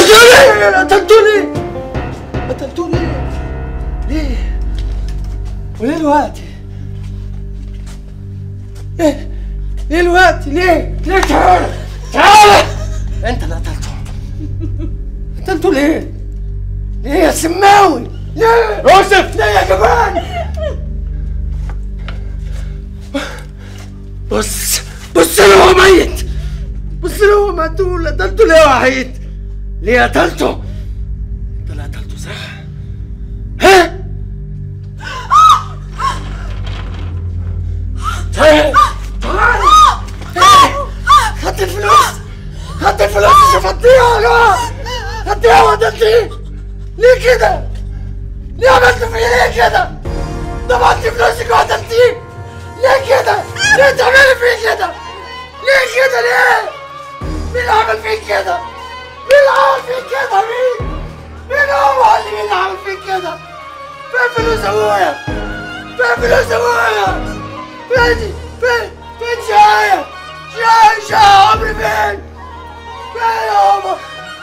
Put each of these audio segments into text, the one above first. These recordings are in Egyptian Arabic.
قتلتوني قتلتوني قتلتوني ليه وليه دلوقتي ليه ليه دلوقتي ليه ليه تعالى تعالى انت اللي قتلته قتلته ليه ليه يا سماوي ليه يوسف ليه يا جبان بص بص له هو ميت بص له هو مقتول قتلته ليه يا وحيد ليه قتلته انت اللي قتلته صح ها تعال تعال خدت الفلوس خدت الفلوس مش هفضيها يا جماعه خدتيها وقتلتيه ليه كده؟ ليه عملت فيا ليه كده؟ ضمنت فلوسك وقتلتيه ليه كده؟ ليه تعملي فيه كده؟ ليه كده ليه؟ مين اللي عمل فيك كده؟ مين اللي عمل فيك كده مين؟ مين هو اللي مين اللي عمل فيك كده؟ فين فلوس ابويا؟ فين فلوس ابويا؟ فين فين فين شاية؟ شاية شاية عمري فين؟ فين يابا؟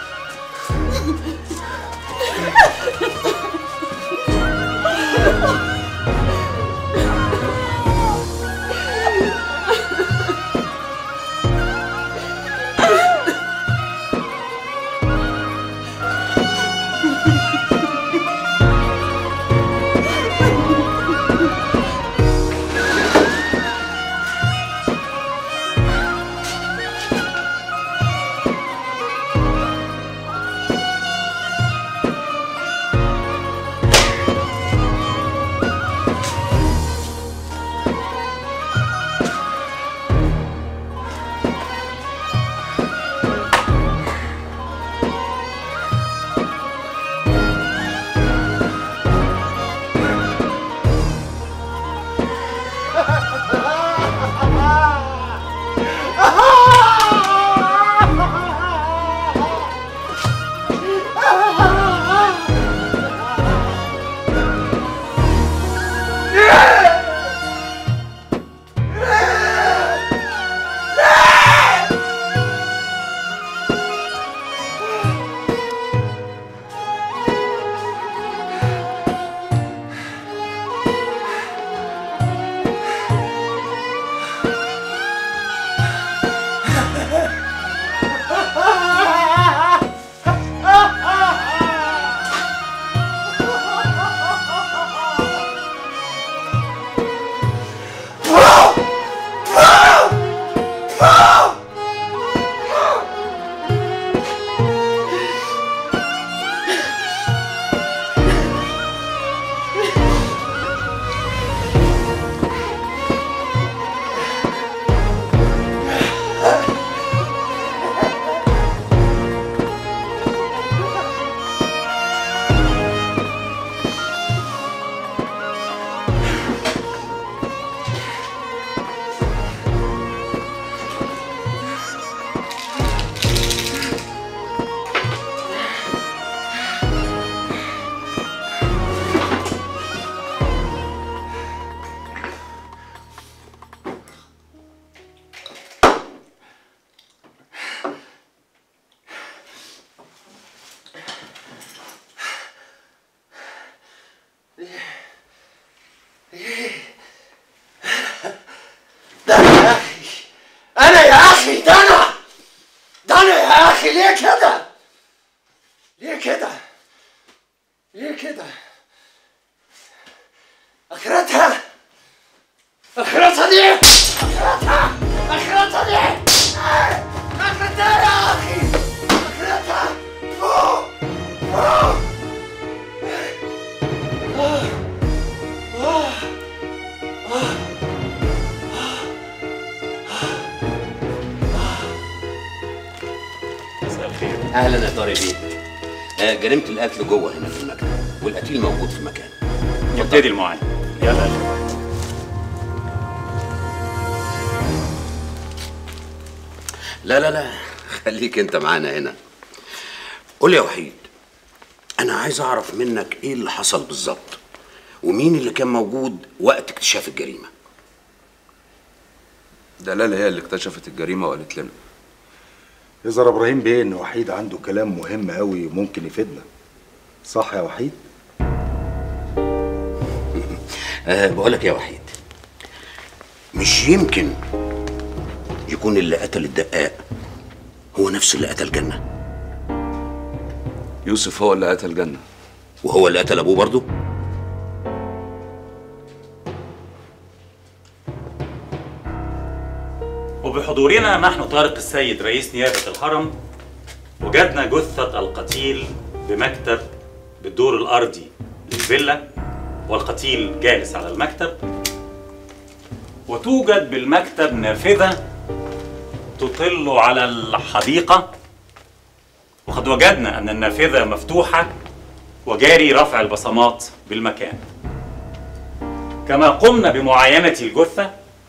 ده أنا يا أخي أنا يا أخي ده أنا ده أنا يا أخي ليه كده؟ ليه كده؟ ليه كده؟ آخرتها آخرتها دي آخرتها آخرتها دي آخرتها يا أخي آخرتها أوه. أوه. آه. آه. آه. مساء الخير اهلا يا طارق بيه آه، جريمه القتل جوه هنا في المكتب والقتيل موجود في مكان نبتدي المعاينة يلا لا لا لا خليك انت معانا هنا قول يا وحيد انا عايز اعرف منك ايه اللي حصل بالظبط ومين اللي كان موجود وقت اكتشاف الجريمه دلال هي اللي اكتشفت الجريمة وقالت لنا يظهر ابراهيم بيه ان وحيد عنده كلام مهم قوي ممكن يفيدنا صح يا وحيد أه بقولك يا وحيد مش يمكن يكون اللي قتل الدقاق هو نفس اللي قتل جنة يوسف هو اللي قتل جنة وهو اللي قتل أبوه برضه وبحضورنا نحن طارق السيد رئيس نيابة الهرم وجدنا جثة القتيل بمكتب بالدور الأرضي للفيلا والقتيل جالس على المكتب وتوجد بالمكتب نافذة تطل على الحديقة وقد وجدنا أن النافذة مفتوحة وجاري رفع البصمات بالمكان كما قمنا بمعاينة الجثة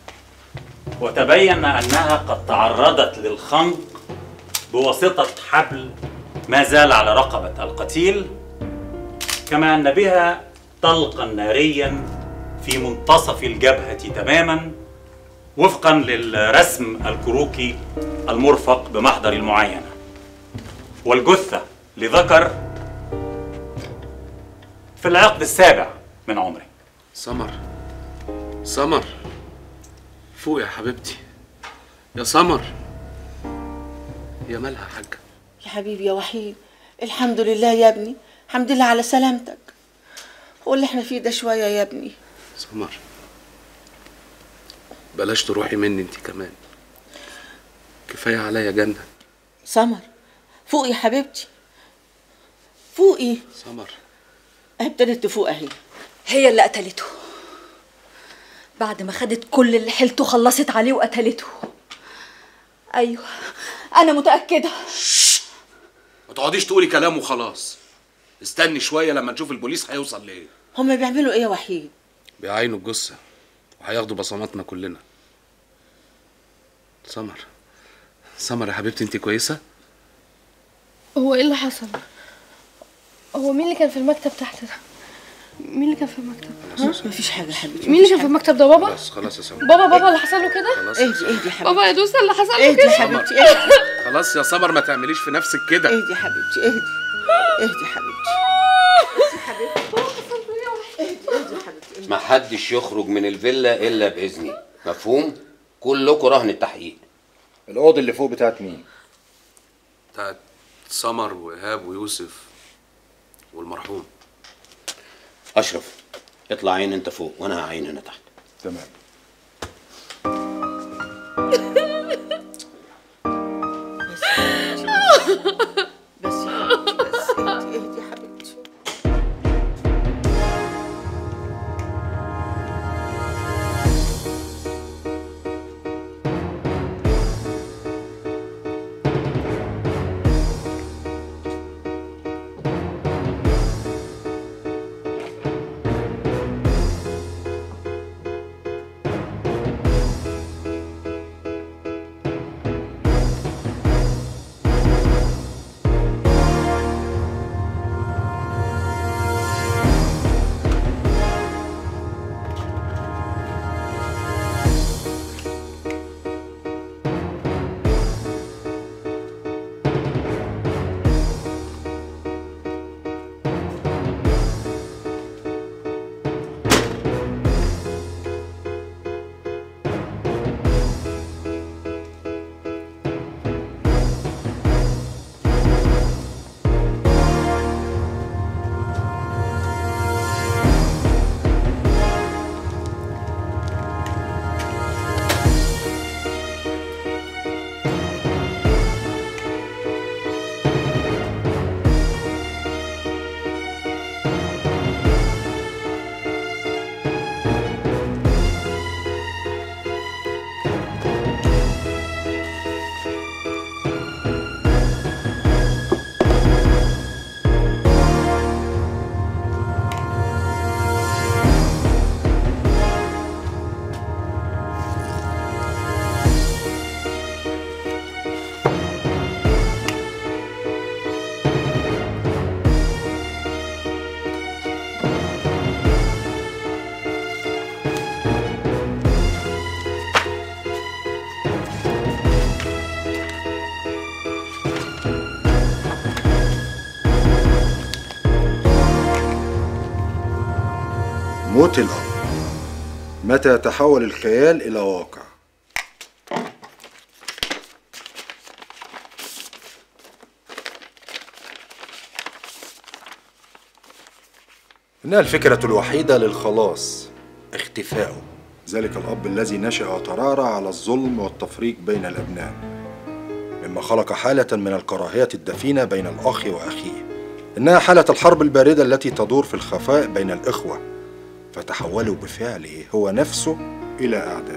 وتبين أنها قد تعرضت للخنق بواسطة حبل ما زال على رقبة القتيل كما أن بها طلقا ناريا في منتصف الجبهة تماما وفقا للرسم الكروكي المرفق بمحضر المعاينة والجثة لذكر في العقد السابع من عمره سمر سمر فوق يا حبيبتي يا سمر يا مالها يا حاجة يا حبيبي يا وحيد الحمد لله يا ابني الحمد لله على سلامتك هو اللي احنا فيه ده شوية يا ابني سمر بلاش تروحي مني انت كمان كفاية عليا جنة سمر فوقي يا حبيبتي فوقي سمر اهي ابتدت تفوق اهي هي اللي قتلته بعد ما خدت كل اللي حيلته خلصت عليه وقتلته ايوه انا متاكده ما تقعديش تقولي كلام وخلاص استني شوية لما نشوف البوليس هيوصل لإيه هما بيعملوا ايه يا وحيد بيعاينوا الجثة وهياخدوا بصماتنا كلنا سمر سمر يا حبيبتي انت كويسة؟ هو ايه اللي حصل هو مين اللي كان في المكتب تحت ده مين اللي كان في المكتب ها مفيش حاجة يا حبيبتي مين اللي كان في المكتب ده بابا خلاص خلاص يا سمر بابا بابا اللي حصل له كده خلاص اهدي اهدي يا حبيبتي بابا يا دوسة اللي حصل له اهدي يا كده حبيبتي اهدي خلاص يا سمر ما تعمليش في نفسك كده اهدي يا حبيبتي اهدي اهدي يا حبيبتي اهدي يا حبيبتي ما حدش يخرج من الفيلا إلا بإذني مفهوم؟ كلكم رهن التحقيق الاوضه اللي فوق بتاعت مين بتاعت سمر وإيهاب ويوسف والمرحوم أشرف اطلع عين أنت فوق وأنا هعين أنا تحت تمام بس يا حبيبتي بس اهدي اهدي يا حبيبتي موت الأب متى يتحول الخيال إلى واقع إنها الفكرة الوحيدة للخلاص اختفاؤه ذلك الأب الذي نشأ وترعرع على الظلم والتفريق بين الأبناء مما خلق حالة من الكراهية الدفينة بين الأخ وأخيه إنها حالة الحرب الباردة التي تدور في الخفاء بين الإخوة فتحولوا بفعله هو نفسه إلى أعداء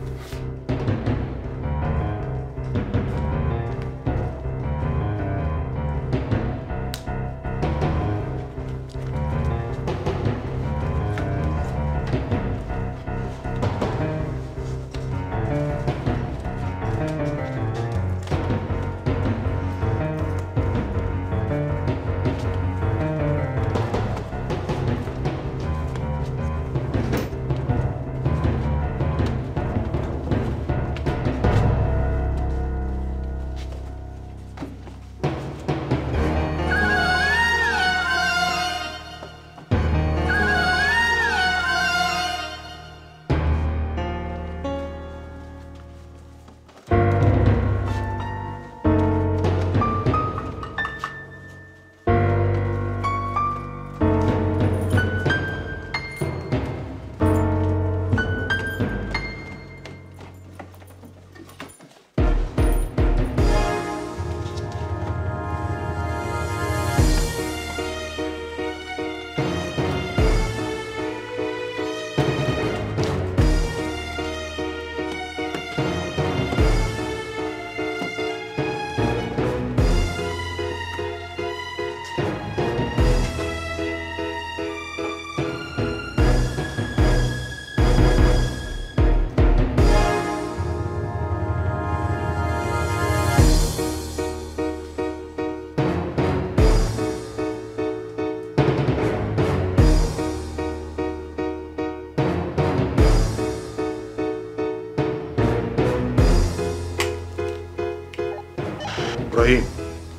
إبراهيم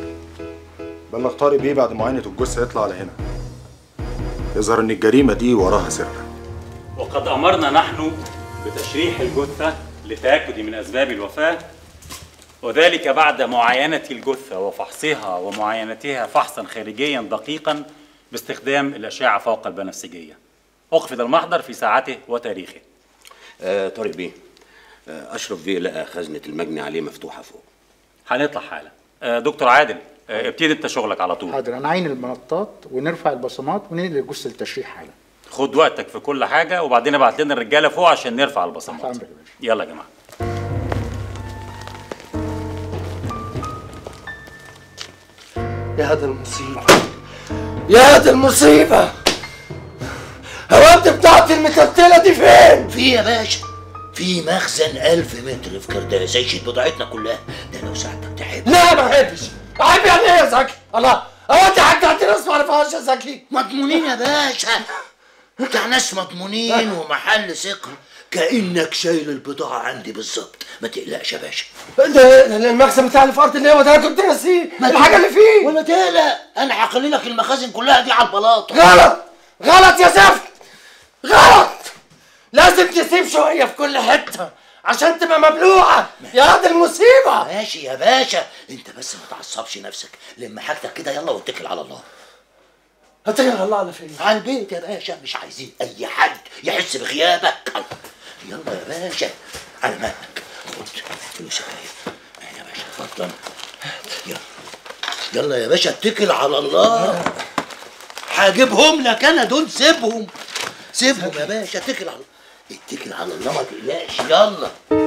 بلغ طارق بيه بعد معاينة الجثة يطلع على هنا يظهر إن الجريمة دي وراها سرقة وقد أمرنا نحن بتشريح الجثة للتأكد من أسباب الوفاة وذلك بعد معاينة الجثة وفحصها ومعاينتها فحصا خارجيا دقيقا باستخدام الأشعة فوق البنفسجية أقفل المحضر في ساعته وتاريخه آه طارق بيه آه أشرف بيه لقى خزنة المجني عليه مفتوحة فوق هنطلع حالا آه، دكتور عادل آه، ابتدي انت شغلك على طول حاضر هنعين المنطات ونرفع البصمات وننقل الجثه للتشريح حالا خد وقتك في كل حاجة وبعدين ابعت لنا الرجالة فوق عشان نرفع البصمات تحت أمرك يا باشا. يلا يا جماعة يا دي المصيبة يا دي المصيبة هو بتاعتي المتلتلة دي فين؟ في يا باشا في مخزن ألف متر في كرداس هيشيل بضاعتنا كلها ده لو ساعتك تحب لا ما بحبش عيب يعني ايه يا زكي؟ الله هو انت حاجة عندنا ناس ما عرفهاش يا زكي؟ مضمونين يا باشا بتاع ناس مضمونين ومحل ثقة كأنك شايل البضاعة عندي بالظبط ما تقلقش يا باشا ده ده المخزن بتاع اللي في ارض اللي هو ده انا كنت ناسيه الحاجة اللي فيه ولا تقلق انا هخلي لك المخازن كلها دي على البلاطة غلط غلط يا زفت غلط لازم تسيب شوية في كل حتة عشان تبقى مبلوعة يا دي المصيبة ماشي يا باشا انت بس ما تعصبش نفسك لم حاجتك كده يلا واتكل على الله هتجي الله على فين؟ على البيت يا باشا مش عايزين اي حد يحس بغيابك يلا يا باشا على مهلك خد فلوسك اهي اهي يا باشا اتفضل يلا يلا يا باشا اتكل على الله هجيبهم لك انا دول سيبهم سيبهم يا باشا اتكل على اتكل على الله ما تقلقش يلا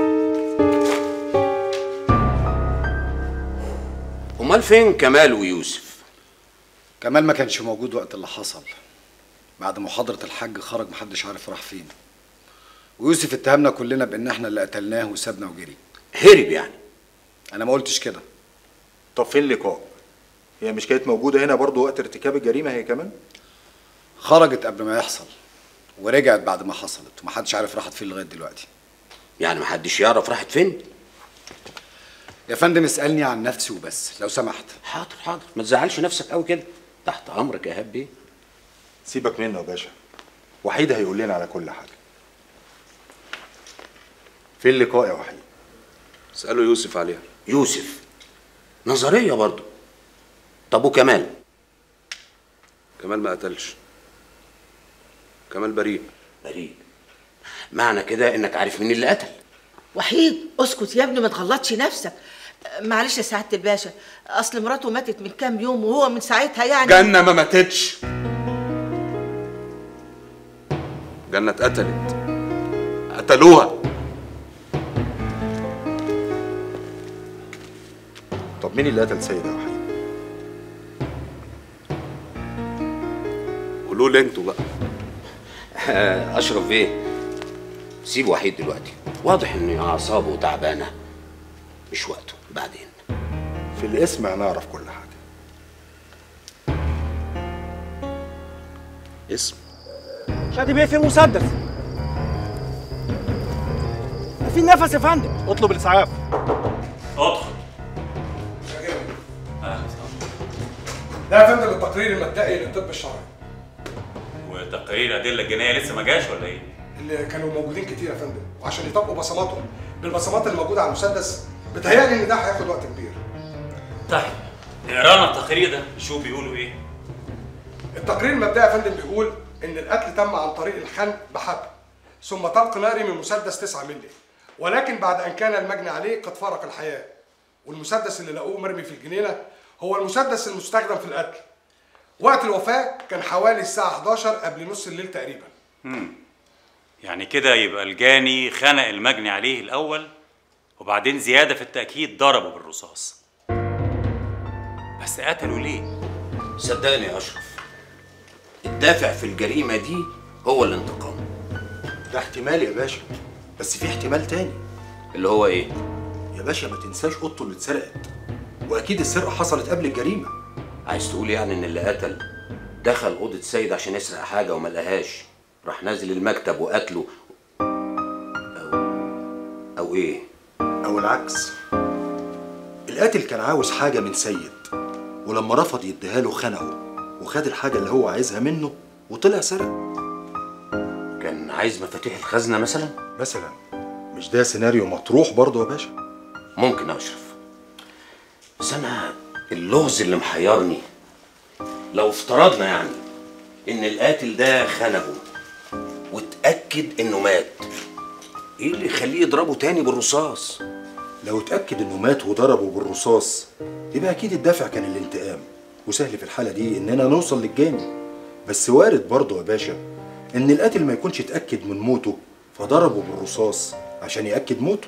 أمال فين كمال ويوسف؟ كمال ما كانش موجود وقت اللي حصل بعد محاضرة الحج خرج محدش عارف راح فين ويوسف اتهمنا كلنا بان احنا اللي قتلناه وسابنا وجري هرب يعني انا ما قلتش كده طب فين اللقاء؟ هي مش كانت موجودة هنا برضو وقت ارتكاب الجريمة هي كمان؟ خرجت قبل ما يحصل ورجعت بعد ما حصلت ومحدش عارف راحت فين لغايه دلوقتي يعني محدش يعرف راحت فين؟ يا فندم اسالني عن نفسي وبس لو سمحت حاضر حاضر ما تزعلش نفسك قوي كده تحت امرك يا هاب بيه سيبك منه يا باشا وحيد هيقول لنا على كل حاجه في اللقاء يا وحيد اسأله يوسف عليها يوسف نظرية برضو طب وكمال كمال ما قتلش كمال بريء بريء معنى كده انك عارف مين اللي قتل وحيد اسكت يا ابني ما تغلطش نفسك معلش يا سعاده الباشا اصل مراته ماتت من كام يوم وهو من ساعتها يعني جنة ما ماتتش جنة اتقتلت قتلوها طب مين اللي قتل سيد يا وحيد قولوا لي انتوا بقى اشرف بيه سيب وحيد دلوقتي واضح ان اعصابه تعبانه مش وقته بعدين في الاسم هنعرف كل حاجه اسم شادي بيه في مسدس في نفس يا فندم اطلب الاسعاف ادخل ده يا فندم التقرير المبدئي للطب الشرعي وتقرير الادله الجنائيه لسه ما جاش ولا ايه؟ اللي كانوا موجودين كتير يا فندم وعشان يطبقوا بصماتهم بالبصمات اللي موجوده على المسدس بتهيألي ان ده هياخد وقت كبير طيب اقرا لنا التقرير ده شوف بيقولوا ايه التقرير المبدئي يا فندم بيقول ان القتل تم عن طريق الخنق بحبل ثم طلق ناري من مسدس 9 مللي ولكن بعد ان كان المجني عليه قد فارق الحياه والمسدس اللي لقوه مرمي في الجنينه هو المسدس المستخدم في القتل وقت الوفاه كان حوالي الساعه 11 قبل نص الليل تقريبا امم يعني كده يبقى الجاني خنق المجني عليه الاول وبعدين زياده في التاكيد ضربه بالرصاص بس قتلوا ليه صدقني يا اشرف الدافع في الجريمه دي هو الانتقام ده احتمال يا باشا بس في احتمال تاني اللي هو ايه يا باشا ما تنساش اوضته اللي اتسرقت واكيد السرقه حصلت قبل الجريمه عايز تقول يعني ان اللي قتل دخل اوضه سيد عشان يسرق حاجه وما لقاهاش راح نازل المكتب وقتله او او ايه او العكس القاتل كان عاوز حاجه من سيد ولما رفض يديها له خنقه وخد الحاجه اللي هو عايزها منه وطلع سرق كان عايز مفاتيح الخزنه مثلا مثلا مش ده سيناريو مطروح برضه يا باشا ممكن يا اشرف بس انا اللغز اللي محيرني لو افترضنا يعني ان القاتل ده خنقه واتاكد انه مات ايه اللي يخليه يضربه تاني بالرصاص لو اتاكد انه مات وضربه بالرصاص يبقى اكيد الدافع كان الانتقام وسهل في الحاله دي اننا نوصل للجاني بس وارد برضه يا باشا ان القاتل ما يكونش اتاكد من موته فضربه بالرصاص عشان ياكد موته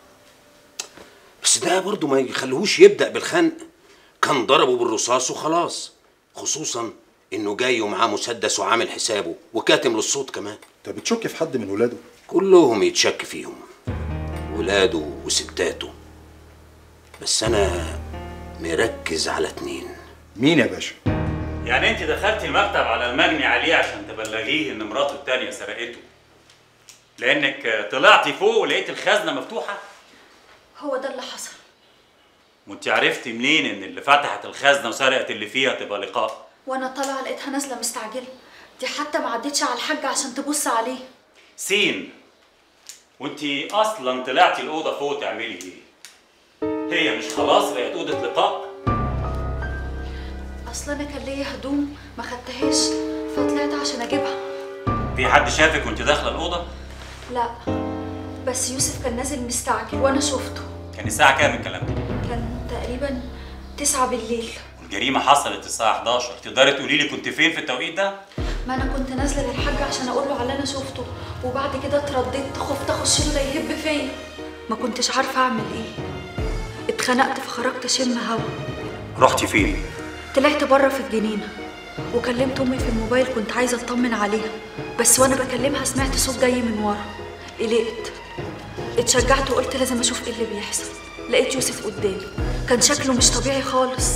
بس ده برضه ما يخليهوش يبدا بالخنق كان ضربه بالرصاص وخلاص خصوصا انه جاي ومعاه مسدس وعامل حسابه وكاتم للصوت كمان طب بتشك في حد من ولاده كلهم يتشك فيهم ولاده وستاته بس انا مركز على اتنين مين يا باشا يعني انت دخلتي المكتب على المجني عليه عشان تبلغيه ان مراته التانية سرقته لانك طلعتي فوق ولقيت الخزنه مفتوحه هو ده اللي حصل وانت عرفتي منين ان اللي فتحت الخزنه وسرقت اللي فيها تبقى لقاء وانا طالعه لقيتها نازله مستعجله دي حتى ما عدتش على الحاج عشان تبص عليه سين وانت اصلا طلعتي الاوضه فوق تعملي ايه هي مش خلاص بقت اوضه لقاء اصل انا كان ليا هدوم ما خدتهاش فطلعت عشان اجيبها في حد شافك وانت داخله الاوضه لا بس يوسف كان نازل مستعجل وانا شفته كان الساعه كام الكلام ده كان تقريبا تسعة بالليل الجريمه حصلت الساعه 11 تقدري تقولي لي كنت فين في التوقيت ده ما انا كنت نازله للحاج عشان اقول له على اللي انا شفته وبعد كده اترددت خفت اخش له لا يهب فيا ما كنتش عارفه اعمل ايه اتخنقت فخرجت اشم هوا رحتي فين طلعت بره في الجنينه وكلمت امي في الموبايل كنت عايزه اطمن عليها بس وانا بكلمها سمعت صوت جاي من ورا قلقت اتشجعت وقلت لازم اشوف ايه اللي بيحصل لقيت يوسف قدامي كان شكله مش طبيعي خالص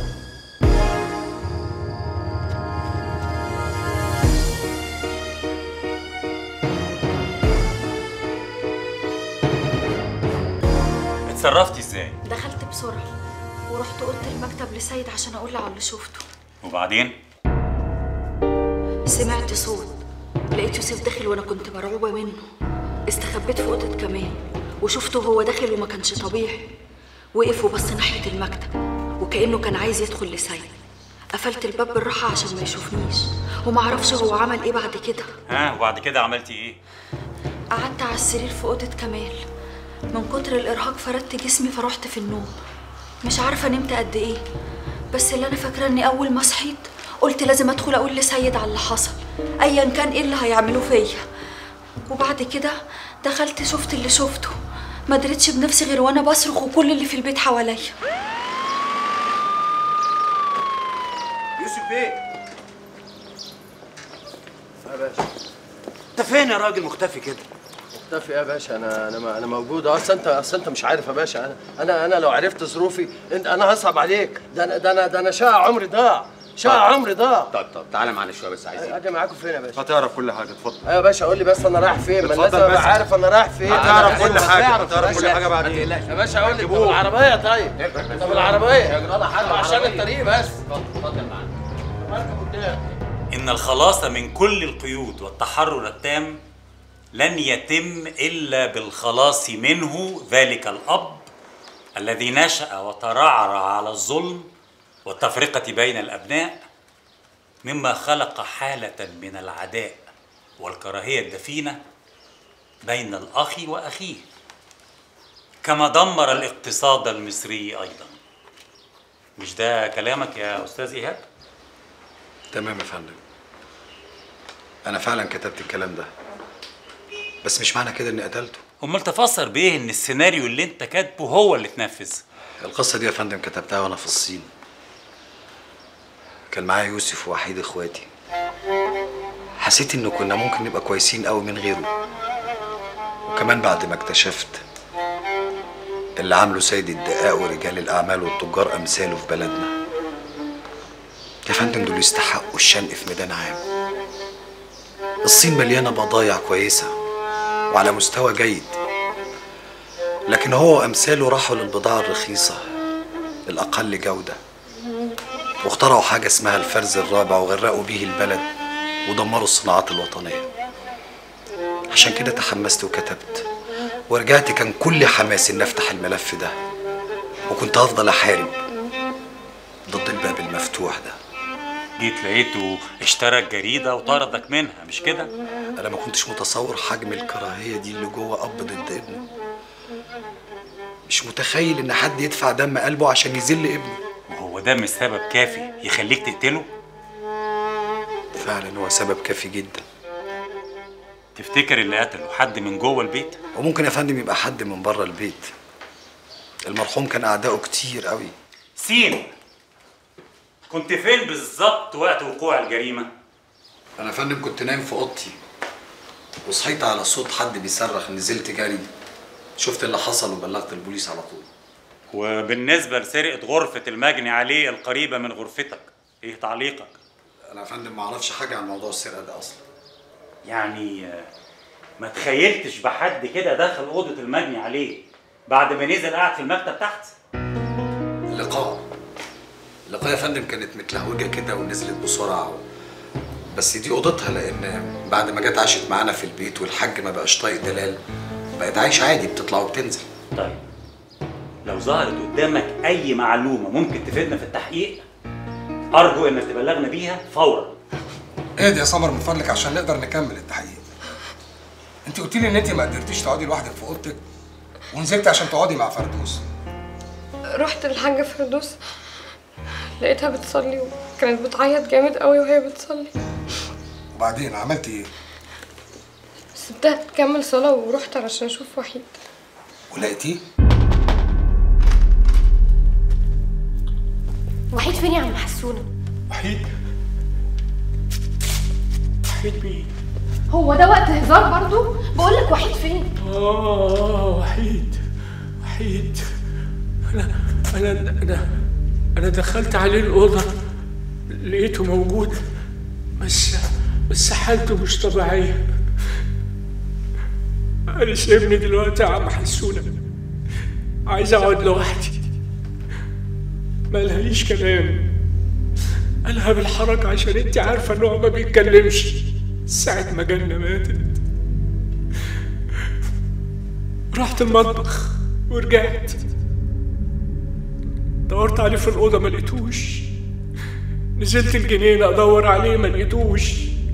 اتصرفتي ازاي دخلت بسرعه ورحت قلت المكتب لسيد عشان اقول له على اللي شفته وبعدين سمعت صوت لقيت يوسف داخل وانا كنت مرعوبه منه استخبيت في اوضه كمال وشفته وهو داخل وما كانش طبيعي وقف وبص ناحيه المكتب وكانه كان عايز يدخل لسيد قفلت الباب بالراحه عشان ما يشوفنيش وما اعرفش هو عمل ايه بعد كده ها وبعد كده عملتي ايه قعدت على السرير في اوضه كمال من كتر الارهاق فردت جسمي فرحت في النوم مش عارفه نمت قد ايه بس اللي انا فاكره اني اول ما صحيت قلت لازم ادخل اقول لسيد على اللي حصل ايا كان ايه اللي هيعملوه فيا وبعد كده دخلت شفت اللي شفته ما دريتش بنفسي غير وانا بصرخ وكل اللي في البيت حواليا يوسف بيه يا باشا انت فين يا راجل مختفي كده مختفي يا باشا انا انا انا موجود اصل انت اصل انت مش عارف يا باشا انا انا انا لو عرفت ظروفي انت انا هصعب عليك ده انا ده انا ده انا شقى عمري ضاع شقى عمري ضاع طب طب تعالى معانا شويه بس عايزين اجي معاكم فين يا باشا هتعرف كل حاجه اتفضل ايوه يا باشا قول لي بس انا رايح فين ما الناس اتفضل ابقى بس. عارف انا رايح فين هتعرف أنا- كل أنت حاجة، تعرف هتعرف يا كل باشا. حاجة بعدين. ما تقلقش. يا باشا قول لي طب العربيه طيب طب العربيه عشان الطريق بس اتفضل معانا اركب قدام إن الخلاص من كل القيود والتحرر التام لن يتم إلا بالخلاص منه ذلك الأب الذي نشأ وترعرع على الظلم والتفرقة بين الأبناء مما خلق حالة من العداء والكراهية الدفينة بين الأخ وأخيه كما دمر الاقتصاد المصري أيضا مش ده كلامك يا أستاذ إيهاب؟ تمام يا فندم انا فعلا كتبت الكلام ده بس مش معنى كده اني قتلته امال تفسر بايه ان السيناريو اللي انت كاتبه هو اللي اتنفذ القصه دي يا فندم كتبتها وانا في الصين كان معايا يوسف ووحيد اخواتي حسيت انه كنا ممكن نبقى كويسين قوي من غيره وكمان بعد ما اكتشفت اللي عامله سيد الدقاق ورجال الاعمال والتجار امثاله في بلدنا يا فندم دول يستحقوا الشنق في ميدان عام الصين مليانه بضايع كويسه وعلى مستوى جيد لكن هو وامثاله راحوا للبضاعه الرخيصه الاقل جوده واخترعوا حاجه اسمها الفرز الرابع وغرقوا بيه البلد ودمروا الصناعات الوطنيه عشان كده تحمست وكتبت ورجعت كان كل حماسي اني افتح الملف ده وكنت هفضل احارب ضد الباب المفتوح ده جيت لقيته اشترى الجريده وطردك منها مش كده انا ما كنتش متصور حجم الكراهيه دي اللي جوه اب ضد ابنه مش متخيل ان حد يدفع دم قلبه عشان يذل ابنه وهو ده مش سبب كافي يخليك تقتله فعلا هو سبب كافي جدا تفتكر اللي قتله حد من جوه البيت وممكن يا فندم يبقى حد من بره البيت المرحوم كان اعدائه كتير قوي سين كنت فين بالظبط وقت وقوع الجريمه انا يا فندم كنت نايم في اوضتي وصحيت على صوت حد بيصرخ نزلت جري شفت اللي حصل وبلغت البوليس على طول وبالنسبه لسرقه غرفه المجني عليه القريبه من غرفتك ايه تعليقك انا يا فندم ما اعرفش حاجه عن موضوع السرقه ده اصلا يعني آه، ما تخيلتش بحد كده دخل اوضه المجني عليه بعد ما نزل قاعد في المكتب تحت اللقاء اللقاء يا فندم كانت متلهوجه كده ونزلت بسرعه بس دي اوضتها لان بعد ما جت عاشت معانا في البيت والحاج ما بقاش طايق دلال بقت عايشه عادي بتطلع وبتنزل طيب لو ظهرت قدامك اي معلومه ممكن تفيدنا في التحقيق ارجو انك تبلغنا بيها فورا اهدي يا سمر من فضلك عشان نقدر نكمل التحقيق انت قلت لي ان انت ما قدرتيش تقعدي لوحدك في اوضتك ونزلت عشان تقعدي مع فردوس رحت للحاجة فردوس لقيتها بتصلي وكانت بتعيط جامد قوي وهي بتصلي وبعدين عملتي ايه سبتها تكمل صلاة ورحت علشان اشوف وحيد ولقيتيه وحيد فين يا عم حسونة وحيد وحيد مين؟ هو ده وقت هزار برضو بقولك وحيد فين آه وحيد وحيد أنا أنا أنا أنا دخلت عليه الأوضة لقيته موجود بس بس حالته مش طبيعية أنا سيبني دلوقتي يا عم حسونة عايز أقعد لوحدي ملهاليش كلام قالها بالحركة عشان انت عارفة ان هو ما بيتكلمش ساعة ما جنة ماتت رحت المطبخ ورجعت دورت عليه في الأوضة ما لقيتوش نزلت الجنينة أدور عليه ما لقيتوش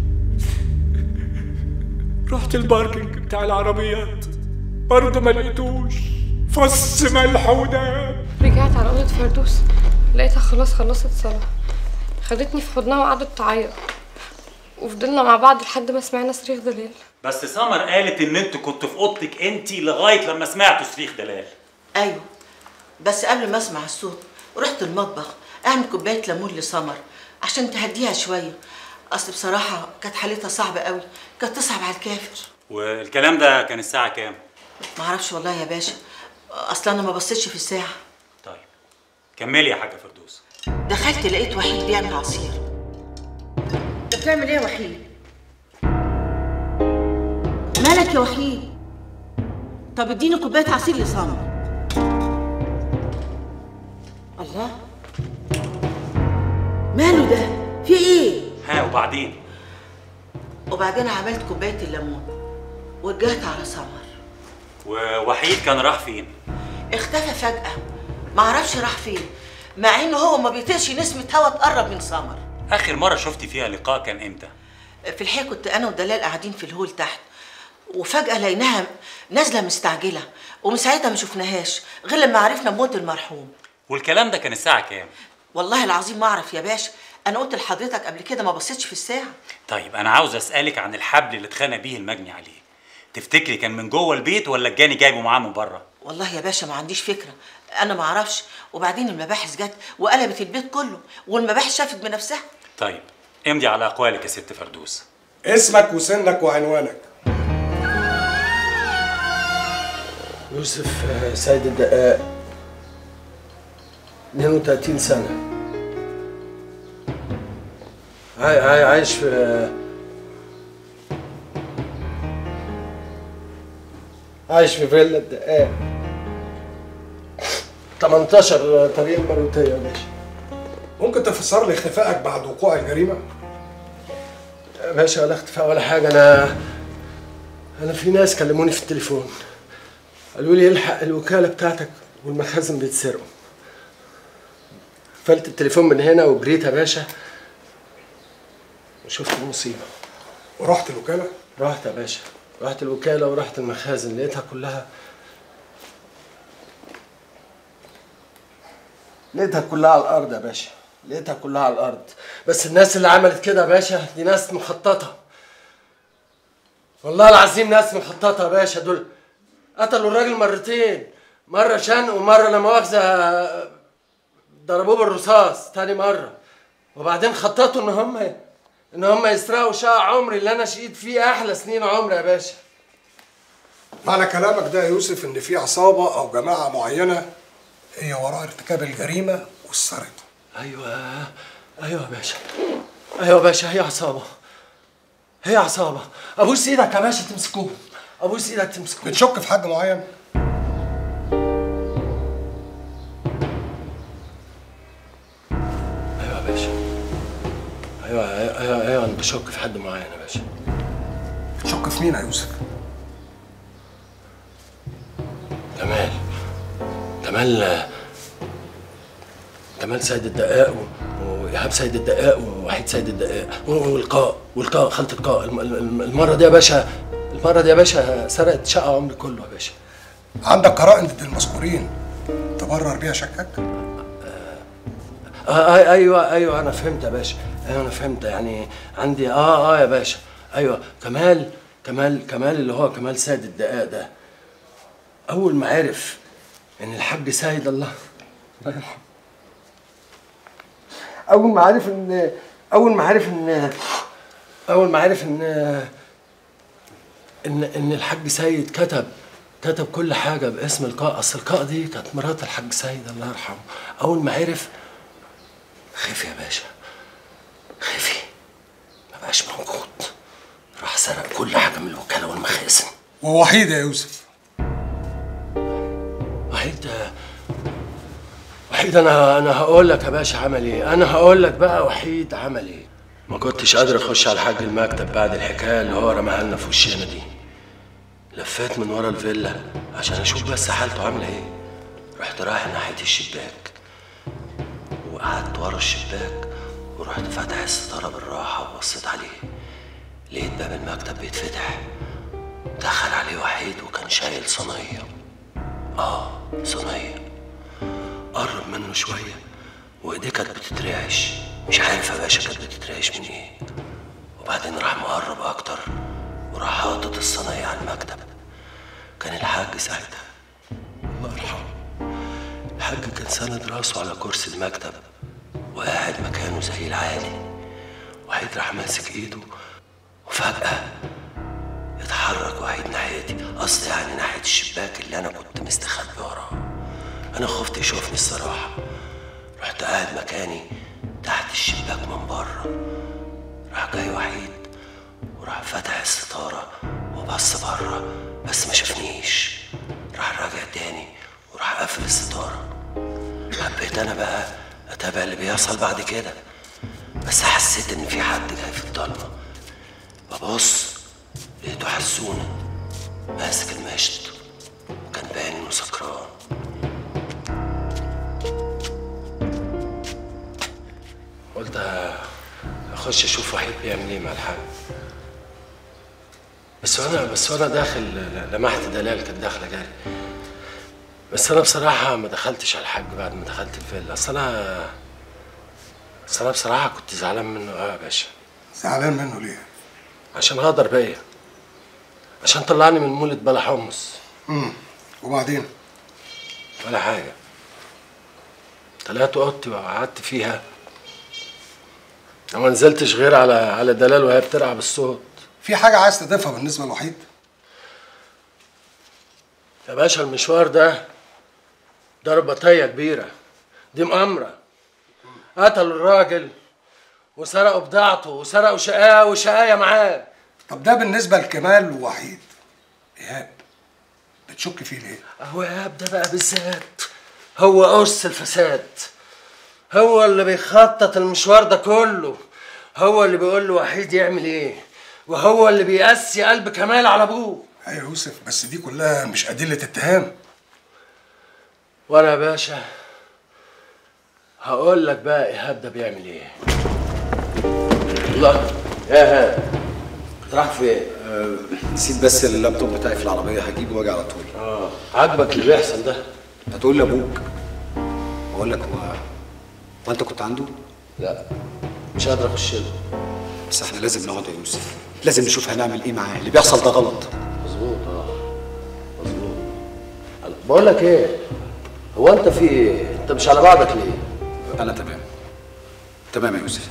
رحت الباركنج بتاع العربيات برضه ما لقيتوش فص ملح وداب رجعت على أوضة فردوس لقيتها خلاص خلصت صلاة خدتني في حضنها وقعدت تعيط وفضلنا مع بعض لحد ما سمعنا صريخ دلال بس سمر قالت ان انتوا كنتوا في اوضتك انت لغايه لما سمعتوا صريخ دلال ايوه بس قبل ما اسمع الصوت رحت المطبخ اعمل كوبايه ليمون لسمر عشان تهديها شويه اصل بصراحه كانت حالتها صعبه قوي كانت تصعب على الكافر والكلام ده كان الساعه كام ما اعرفش والله يا باشا اصل انا ما بصيتش في الساعه كملي يا حاجه فردوس دخلت لقيت وحيد بيعمل عصير انت بتعمل ايه يا وحيد مالك يا وحيد طب اديني كوبايه عصير لسمر الله ماله ده في ايه ها وبعدين وبعدين عملت كوبايه الليمون ورجعت على سمر ووحيد كان راح فين اختفى فجاه ما اعرفش راح فين مع انه هو ما بيطيقش نسمه هوا تقرب من سمر اخر مره شفتي فيها لقاء كان امتى في الحقيقه كنت انا ودلال قاعدين في الهول تحت وفجاه لقيناها نازله مستعجله ومن ساعتها ما شفناهاش غير لما عرفنا بموت المرحوم والكلام ده كان الساعه كام والله العظيم ما اعرف يا باشا انا قلت لحضرتك قبل كده ما بصيتش في الساعه طيب انا عاوز اسالك عن الحبل اللي اتخانق بيه المجني عليه تفتكري كان من جوه البيت ولا الجاني جايبه معاه من بره والله يا باشا ما عنديش فكره انا ما اعرفش وبعدين المباحث جت وقلبت البيت كله والمباحث شافت بنفسها طيب امضي على اقوالك يا ست فردوس اسمك وسنك وعنوانك يوسف آه، سيد الدقاق 32 سنة عاي- عاي- عايش في عايش في فيلا الدقاق 18 طريق المروتية يا باشا ممكن تفسر لي اختفائك بعد وقوع الجريمه يا باشا ولا اختفاء ولا حاجة أنا أنا في ناس كلموني في التليفون قالوا لي الحق الوكالة بتاعتك والمخازن بيتسرقوا قفلت التليفون من هنا وجريت يا باشا وشفت المصيبة ورحت الوكالة؟ رحت يا باشا رحت الوكالة ورحت المخازن لقيتها كلها لقيتها كلها على الأرض يا باشا لقيتها كلها على الأرض بس الناس اللي عملت كده يا باشا دي ناس مخططة والله العظيم ناس مخططة يا باشا دول قتلوا الراجل مرتين مرة شنق ومرة لا مؤاخذة ضربوه بالرصاص تاني مرة وبعدين خططوا ان هم ان هم يسرقوا شقة عمري اللي انا شقيت فيه احلى سنين عمري يا باشا معنى كلامك ده يا يوسف ان في عصابه او جماعه معينه هي وراء ارتكاب الجريمه والسرقه ايوه ايوه يا باشا ايوه يا باشا هي عصابة هي عصابة ابوس ايدك يا باشا تمسكوهم ابوس ايدك تمسكوهم بتشك في حد معين ايوه يا باشا ايوه ايوه ايوه, أيوة انا بشك في حد معين يا باشا بتشك في مين يا يوسف كمال كمال كمال سيد الدقاق و- وايهاب سيد الدقاق ووحيد سيد الدقاق و- والقاء والقاء خالة القاء الم- الم- المرة دي يا باشا المرة دي يا باشا سرقت شقة عمري كله يا باشا عندك قرائن ضد المذكورين تبرر بيها شكك آه آه ايوه ايوه انا فهمت يا باشا ايوه انا فهمت يعني عندي اه اه يا باشا ايوه كمال كمال كمال اللي هو كمال سيد الدقاق ده اول ما عرف ان الحاج سيد الله الله يرحمه اول ما عرف ان اول ما عرف ان اول ما عرف ان ان ان الحاج سيد كتب كتب كل حاجه باسم القاء اصل القاء دي كانت مرات الحاج سيد الله يرحمه اول ما عرف خفي يا باشا خفي ما بقاش موجود راح سرق كل حاجه من الوكاله والمخازن ووحيد يا يوسف وحيد وحيد انا انا هقول لك يا باشا عمل ايه انا هقول لك بقى وحيد عمل ايه ما كنتش قادر اخش على الحاج المكتب بعد الحكايه اللي هو رماها لنا في وشنا دي لفيت من ورا الفيلا عشان اشوف بس حالته عامله ايه رحت رايح ناحيه الشباك وقعدت ورا الشباك ورحت فاتح الستاره بالراحه وبصيت عليه لقيت باب المكتب بيتفتح دخل عليه وحيد وكان شايل صينيه اه صينيه قرب منه شويه وايديه كانت بتترعش مش عارف يا باشا كانت بتترعش من ايه وبعدين راح مقرب اكتر وراح حاطط الصينيه على المكتب كان الحاج ساعتها الله يرحمه الحاج كان ساند راسه على كرسي المكتب وقاعد مكانه زي العادي وحيد راح ماسك ايده وفجأة اتحرك وحيد ناحيتي قصدي يعني ناحية الشباك اللي أنا كنت مستخبي وراه أنا خفت يشوفني الصراحة رحت قاعد مكاني تحت الشباك من بره راح جاي وحيد وراح فتح الستارة وبص بره بس ما شافنيش راح راجع تاني وراح قافل الستارة حبيت أنا بقى أتابع اللي بيحصل بعد كده بس حسيت إن في حد جاي في الضلمة ببص لقيته حسونة ماسك المشط وكان باين إنه سكران قلت اخش اشوف وحيد بيعمل ايه مع الحاج بس وانا بس وانا داخل لمحت دلال كانت داخله جاري بس انا بصراحه ما دخلتش على الحاج بعد ما دخلت الفيلا اصل انا اصل انا بصراحه كنت زعلان منه قوي يا باشا زعلان منه ليه؟ عشان غدر بيا عشان طلعني من مولد بلا حمص امم وبعدين؟ ولا حاجه طلعت اوضتي وقعدت فيها وما نزلتش غير على على دلال وهي بتلعب الصوت في حاجة عايز تضيفها بالنسبة لوحيد؟ يا باشا المشوار ده ده رباطية كبيرة دي مؤامرة قتلوا الراجل وسرقوا بضاعته وسرقوا شقاه وشقاية معاه طب ده بالنسبة لكمال ووحيد إيهاب بتشك فيه ليه؟ هو إيهاب ده بقى بالذات هو أس الفساد هو اللي بيخطط المشوار ده كله هو اللي بيقول له وحيد يعمل ايه وهو اللي بيقسي قلب كمال على ابوه أيوة يوسف بس دي كلها مش أدلة اتهام وانا يا باشا هقول لك بقى ايهاب ده بيعمل ايه الله يا ايهاب راح فين؟ أه نسيت بس اللابتوب بتاعي في العربية هجيبه واجي على طول اه عاجبك اللي بيحصل ده هتقول لابوك بقول لك هو هو انت كنت عنده؟ لا مش قادر اخش له بس احنا لازم نقعد يا يوسف لازم نشوف هنعمل ايه معاه اللي بيحصل ده غلط مظبوط اه مظبوط بقول لك ايه هو انت في ايه؟ انت مش على بعضك ليه؟ انا تمام تمام يا يوسف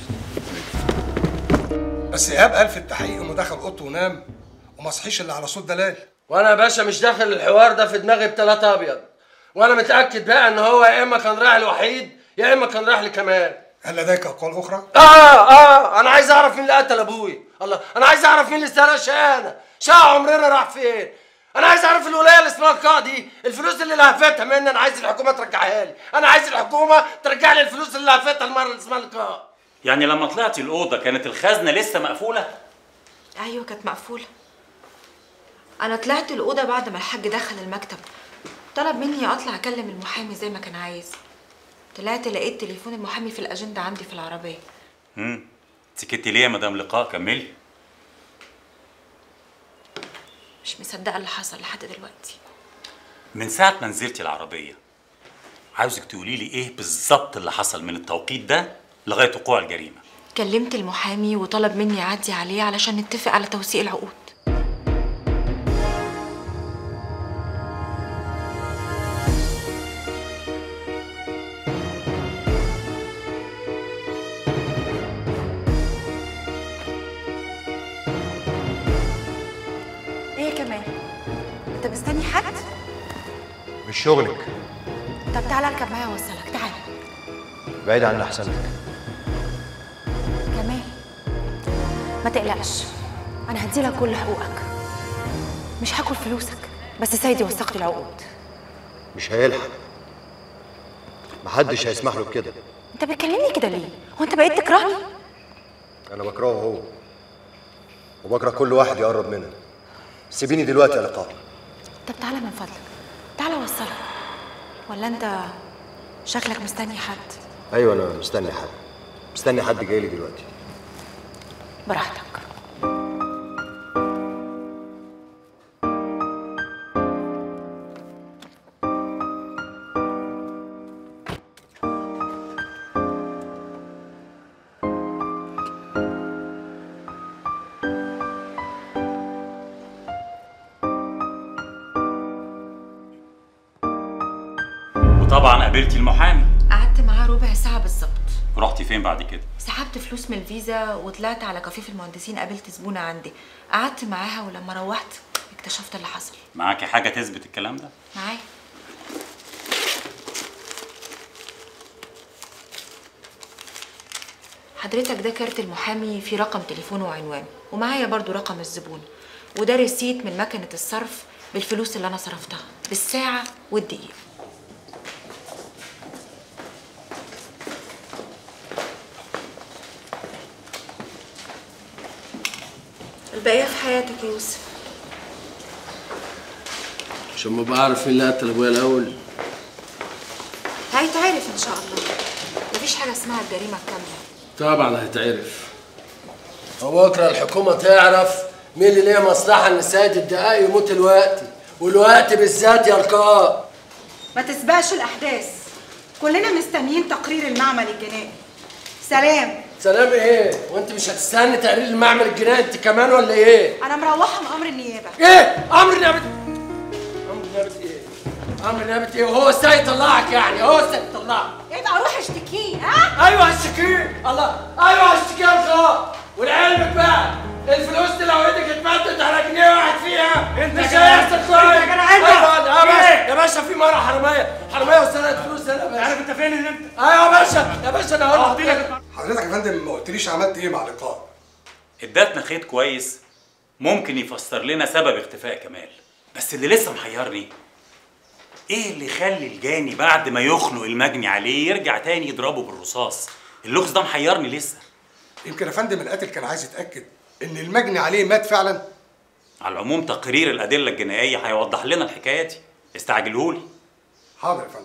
بس إيهاب قال في التحقيق إنه دخل أوضته ونام وما صحيش إلا على صوت دلال وانا يا باشا مش داخل الحوار ده في دماغي بتلاتة ابيض وانا متاكد بقى ان هو يا اما كان رايح لوحيد يا اما كان رايح لكمال هل لديك أقوال أخرى؟ اه اه انا عايز اعرف مين اللي قتل ابوي الله انا عايز اعرف مين اللي سرق شقانا شقة عمرنا راح فين انا عايز اعرف الولايه اللي اسمها القاضي الفلوس اللي لهفتها مني انا عايز الحكومه ترجعها لي انا عايز الحكومه ترجع لي الفلوس اللي لهفتها المره اللي اسمها القاضي يعني لما طلعتي الأوضة كانت الخزنة لسه مقفولة؟ ايوه كانت مقفوله انا طلعت الاوضه بعد ما الحاج دخل المكتب طلب مني اطلع اكلم المحامي زي ما كان عايز طلعت لقيت تليفون المحامي في الاجنده عندي في العربيه امم سكتي ليه يا مدام لقاء كملي مش مصدقه اللي حصل لحد دلوقتي من ساعة ما نزلتي العربية عاوزك تقولي لي ايه بالظبط اللي حصل من التوقيت ده لغاية وقوع الجريمة كلمت المحامي وطلب مني اعدي عليه علشان نتفق على توثيق العقود ايه يا كمال انت مستني حد مش شغلك طب تعالى اركب معايا اوصلك تعالى بعيد عن احسن لك كمال ما تقلقش انا هديلك كل حقوقك مش هاكل فلوسك بس سيدي وثق لي العقود مش هيلحق محدش هيسمح له بكده انت بتكلمني كده ليه هو انت بقيت تكرهني انا بكرهه هو وبكره كل واحد يقرب منها سيبيني دلوقتي يا لقاء طب تعالى من فضلك تعالى وصلك ولا انت شكلك مستني حد ايوه انا مستني حد مستني حد جاي لي دلوقتي براحتك وطبعا قابلتي المحامي قعدت معاه ربع ساعة بالظبط رحتي فين بعد كده سحبت فلوس من الفيزا وطلعت على كافيه في المهندسين قابلت زبونة عندي قعدت معاها ولما روحت اكتشفت اللي حصل معاكي حاجه تثبت الكلام ده معايا حضرتك ده كارت المحامي فيه رقم تليفونه وعنوانه ومعايا برضو رقم الزبون وده ريسيت من مكنة الصرف بالفلوس اللي أنا صرفتها بالساعة والدقيقة البقية في حياتك يا يوسف عشان ما بعرف مين اللي قتل ابويا الاول هيتعرف إن شاء الله مفيش حاجة اسمها الجريمة الكاملة طبعا هيتعرف وبكره الحكومه تعرف مين اللي ليه مصلحه ان سيد الدقاق يموت الوقت والوقت بالذات يا لقاء ما تسبقش الأحداث كلنا مستنيين تقرير المعمل الجنائي سلام سلام ايه وانت مش هتستني تقرير المعمل الجنائي انت كمان ولا ايه أنا مروحة من أمر النيابة ايه امر نيابه امر نيابه ايه امر نيابه ايه وهو السيد طلعك يعني هو السيد طلعك يبقى روح اشتكيه ها ايوه هشتكيه الله ايوه هشتكيه يا لقاء ولعلمك بقى الفلوس دي لو ايدك اتمدت على جنيه واحد فيها انت مش كده- هيحصل انت كويس كده انت. ايوه يا باشا ايه؟ يا باشا في مره حراميه حراميه وسرقت فلوس هنا يا باشا عارف انت فين ان انت ايوه يا باشا يا باشا انا هقول لك حضرتك يا فندم ما قلتليش عملت ايه مع لقاء ادتنا خيط كويس ممكن يفسر لنا سبب اختفاء كمال بس اللي لسه محيرني ايه اللي يخلي الجاني بعد ما يخنق المجني عليه يرجع تاني يضربه بالرصاص اللغز ده محيرني لسه يمكن يا فندم القاتل كان عايز يتاكد ان المجني عليه مات فعلا على العموم تقرير الادله الجنائيه هيوضح لنا الحكايه دي استعجلهولي حاضر يا فندم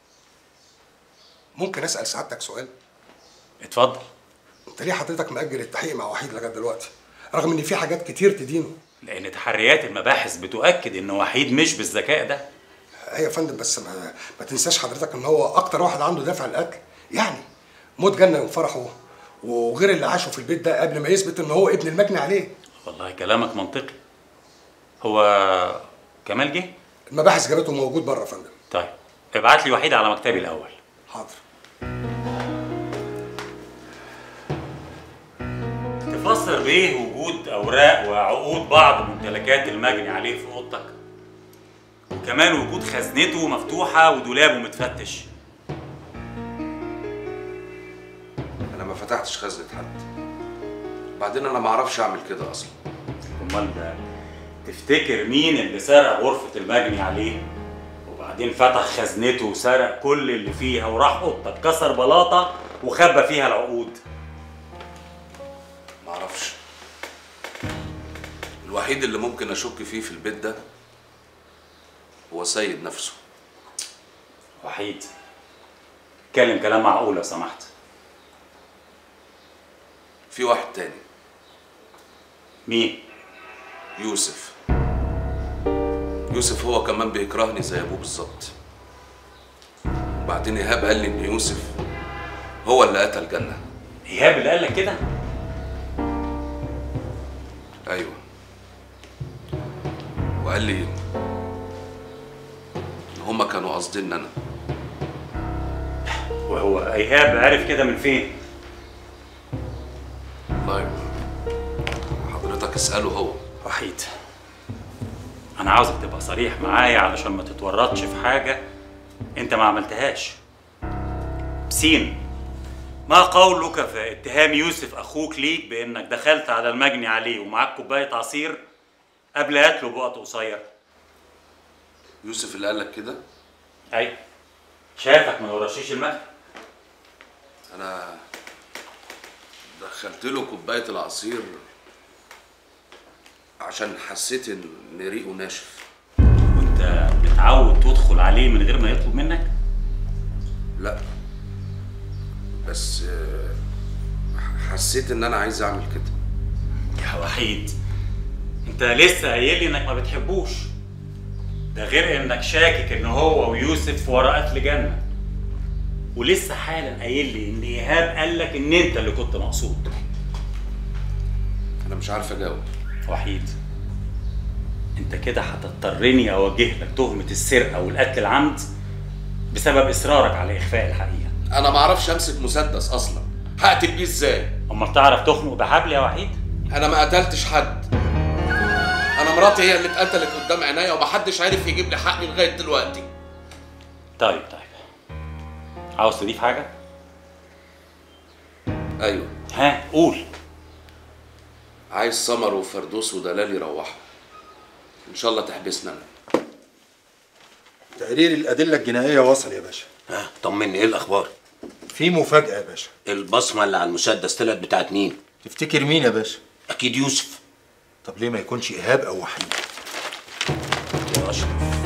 ممكن اسال سعادتك سؤال اتفضل انت ليه حضرتك مأجل التحقيق مع وحيد لغايه دلوقتي رغم ان في حاجات كتير تدينه لان تحريات المباحث بتؤكد ان وحيد مش بالذكاء ده ايوه يا فندم بس ما, ما تنساش حضرتك ان هو اكتر واحد عنده دافع القتل يعني موت جنه يوم فرحه وغير اللي عاشوا في البيت ده قبل ما يثبت ان هو ابن المجني عليه والله كلامك منطقي هو كمال جه المباحث جابته موجود بره يا فندم طيب ابعت لي وحيد على مكتبي الاول حاضر تفسر بايه وجود اوراق وعقود بعض ممتلكات المجني عليه في اوضتك وكمان وجود خزنته مفتوحه ودولابه متفتش انا ما فتحتش خزنه حد بعدين انا ما اعرفش اعمل كده اصلا امال بقى تفتكر مين اللي سرق غرفه المجني عليه وبعدين فتح خزنته وسرق كل اللي فيها وراح اوضتك كسر بلاطه وخبى فيها العقود ما اعرفش الوحيد اللي ممكن اشك فيه في البيت ده هو سيد نفسه وحيد اتكلم كلام معقول لو سمحت في واحد تاني مين يوسف يوسف هو كمان بيكرهني زي ابوه بالظبط بعدين ايهاب قال لي ان يوسف هو اللي قتل جنه ايهاب اللي قال لك كده ايوه وقال لي ان هما كانوا قاصدين انا وهو ايهاب عرف كده من فين والله حضرتك اساله هو وحيد انا عاوزك تبقى صريح معايا علشان ما تتورطش في حاجه انت ما عملتهاش بسين ما قولك في اتهام يوسف اخوك ليك بانك دخلت على المجني عليه ومعاك كوبايه عصير قبل قتله بوقت قصير يوسف اللي قال لك كده ايوه شافك من ورا شيش المكتب انا دخلت له كوبايه العصير عشان حسيت ان ريقه ناشف وانت متعود تدخل عليه من غير ما يطلب منك لا بس آه، حسيت ان انا عايز اعمل كده يا وحيد انت لسه قايل لي انك ما بتحبوش ده غير انك شاكك ان هو ويوسف ورا قتل جنة ولسه حالا قايل لي ان ايهاب قال لك ان انت اللي كنت مقصود انا مش عارف اجاوب وحيد انت كده هتضطرني اوجه لك تهمة السرقة والقتل العمد بسبب اصرارك على اخفاء الحقيقة انا ما اعرفش امسك مسدس اصلا هقتل بيه ازاي امال تعرف تخنق بحبل يا وحيد انا ما قتلتش حد انا مراتي هي اللي اتقتلت قدام عينيا ومحدش عارف يجيب لي حقي لغايه دلوقتي طيب طيب عاوز تضيف حاجة؟ ايوه ها قول عايز سمر وفردوس ودلال يروحوا ان شاء الله تحبسنا انا تقرير الادله الجنائيه وصل يا باشا ها طمني ايه الاخبار في مفاجاه يا باشا البصمه اللي على المسدس طلعت بتاعت مين تفتكر مين يا باشا اكيد يوسف طب ليه ما يكونش ايهاب او وحيد يا اشرف